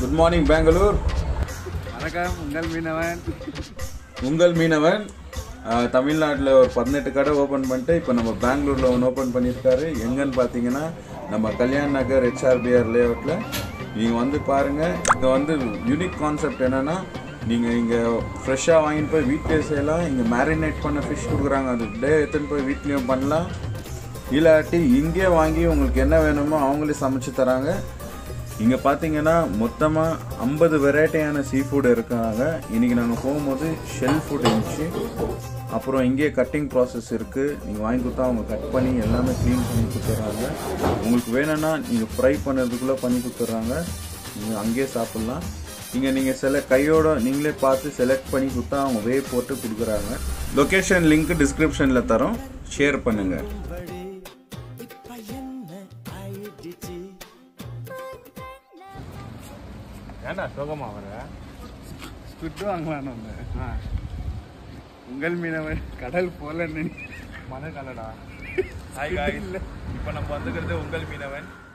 good morning Bangalore வணக்கம் உங்கள் மீனவன் உங்கள் மீனவன் தமிழ்நாட்டில் ஒரு பதினெட்டு கடை ஓப்பன் பண்ணிட்டு இப்போ நம்ம பெங்களூரில் ஒன்று ஓப்பன் பண்ணியிருக்காரு எங்கன்னு பார்த்தீங்கன்னா நம்ம கல்யாண் நகர் ஹெச்ஆர்பிஆர் லேஅவுட்டில் நீங்கள் வந்து பாருங்கள் இங்கே வந்து யூனிக் கான்செப்ட் என்னென்னா நீங்கள் இங்கே ஃப்ரெஷ்ஷாக வாங்கிட்டு போய் வீட்டிலே செய்யலாம் இங்கே மேரினேட் பண்ண ஃபிஷ் கொடுக்குறாங்க அது டே எடுத்துன்னு போய் வீட்லேயும் பண்ணலாம் இல்லாட்டி இங்கே வாங்கி உங்களுக்கு என்ன வேணுமோ அவங்களே சமைச்சு தராங்க இங்கே பார்த்தீங்கன்னா மொத்தமாக ஐம்பது வெரைட்டியான சீ ஃபுட் இருக்காங்க இன்றைக்கி நாங்கள் போகும்போது ஷெல் ஃபுட் இருந்துச்சு அப்புறம் இங்கே கட்டிங் ப்ராசஸ் இருக்குது நீங்கள் வாங்கி கொடுத்தா அவங்க கட் பண்ணி எல்லாமே க்ளீன் பண்ணி கொடுத்துட்றாங்க உங்களுக்கு வேணும்னா நீங்கள் ஃப்ரை பண்ணுறதுக்குள்ளே பண்ணி கொடுத்துட்றாங்க நீங்கள் அங்கேயே சாப்பிட்லாம் இங்கே நீங்கள் சில கையோட நீங்களே பார்த்து செலக்ட் பண்ணி கொடுத்தா அவங்க வே போட்டு கொடுக்குறாங்க லொக்கேஷன் லிங்க் டிஸ்கிரிப்ஷனில் தரோம் ஷேர் பண்ணுங்கள் ஏன்டா சோகமா வர ஸ்குட் வாங்கலான்னு வந்தேன் உங்கள் மீனவன் கடல் போல நினை மன கலடா ஹாய் காய்ஸ் இப்போ நம்ம வந்துக்கிறது உங்கள் மீனவன்